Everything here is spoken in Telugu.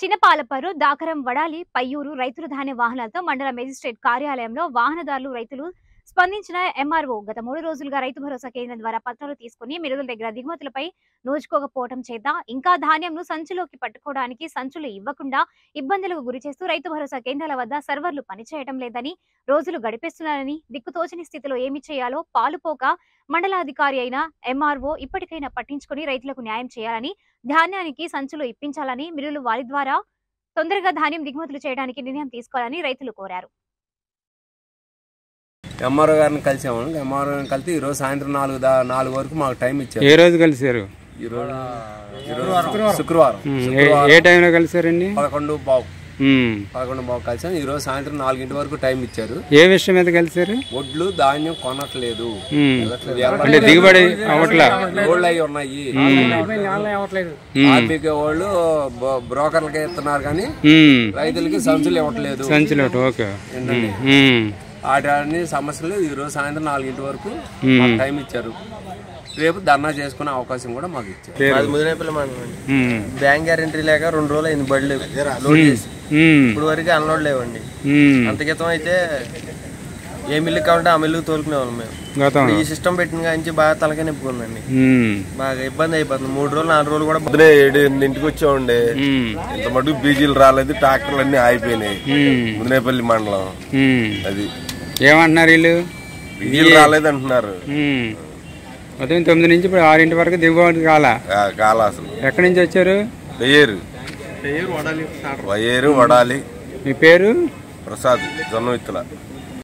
చిన్నపాలపరు దాకరం వడాలి పయ్యూరు రైతుల ధాన్య వాహనాలతో మండల మేజిస్ట్రేట్ కార్యాలయంలో వాహనదారులు రైతులు స్పందించిన ఎంఆర్ఓ గత మూడు రోజులుగా రైతు భరోసా కేంద్రం ద్వారా పత్రాలు తీసుకుని మిరుదుల దగ్గర దిగుమతులపై నోచుకోకపోవటం చేత ఇంకా ధాన్యంను సంచులోకి పట్టుకోవడానికి సంచులు ఇవ్వకుండా ఇబ్బందులకు గురి చేస్తూ రైతు భరోసా కేంద్రాల వద్ద సర్వర్లు పనిచేయడం లేదని రోజులు గడిపేస్తున్నారని దిక్కుతోచని స్థితిలో ఏమి చేయాలో పాలుపోక మండలాధికారి అయిన ఎంఆర్ఓ ఇప్పటికైనా పట్టించుకుని రైతులకు న్యాయం చేయాలని ధాన్యానికి సంచులు ఇప్పించాలని మిల్లులు వారి ద్వారా తొందరగా ధాన్యం దిగుమతులు చేయడానికి నిర్ణయం తీసుకోవాలని రైతులు కోరారు ఎంఆర్ఓ గారిని కలిసాము ఎంఆర్ఓ గారిని కలిసి ఈరోజు సాయంత్రం నాలుగు దా నాలుగు వరకు మాకు టైం ఇచ్చారు ఏ రోజు కలిసారు ఈరోజు ఈరోజు శుక్రవారం ఉమ్, ఏ- శుక్రవారం ఏ టైంలో కలిసారండి పదకొండు బావు ఉమ్, పదకొండు బావు కలిసాం ఈరోజు సాయంత్రం నాలుగింటి వరకు టైం ఇచ్చారు ఏ విషయం మీద కలిసారు ఒడ్లు ధాన్యం కొనట్లేదు ఉమ్, వెళ్ళట్లేదు. అంటే దిగుబడి అవట్లా లోడ్లు అవి ఉన్నాయి ఆర్బీకే వాళ్ళు బ- బ్రోకర్లకే ఇస్తున్నారు కానీ ఉమ్, రైతులకి సంచులు ఇవ్వట్లేదు సంచులు ఒకటి, ఓకే ఏంటండి ఉమ్, వాటి అన్ని సమస్యలు ఈరోజు సాయంత్రం నాలుగింటి వరకు మాకు టైం ఇచ్చారు రేపు ధర్నా చేసుకునే అవకాశం కూడా మాకు ఇచ్చారు అది ముదినేపల్లి మండలం అండి ఉమ్, బ్యాంక్ గ్యారెంటీ లేక రెండు రోజులు అయింది బళ్ళు లోడ్ చేసి ఉమ్, ఇప్పుడు వరకు అన్లోడ్ లేవండి ఉమ్, అంత క్రితం అయితే ఏ మిల్లు కావాలంటే ఆ మిల్లుకి తోలుకునే వాళ్ళం మేము గతం ఈ సిస్టమ్ పెట్టిన కాంచి బాగా తలకే నిప్పుకుందండి ఉమ్, బాగా ఇబ్బంది అయిపోతుంది మూడు రోజులు నాలుగు రోజులు కూడా పొద్దునే ఏడు ఎనిమిదింటికి వచ్చామండి ఉమ్, ఇంత మటుకు బీజీలు రాలేదు ట్రాక్టర్లు అన్ని ఆగిపోయినాయి ఉమ్, ముదినేపల్లి మండలం ఉమ్. అది ఏమంటున్నారు వీళ్ళు బీజీలు రాలేదు అంటున్నారు ఉమ్. ఉదయం తొమ్మిది నుంచి ఇప్పుడు ఆరింటి వరకు దిగుబడి కాల ఆ, కాల అసలు ఎక్కడి నుంచి వచ్చారు వయ్యేరు వయ్యేరు వడాలి మీ పేరు ప్రసాద్ జొన్న విత్తుల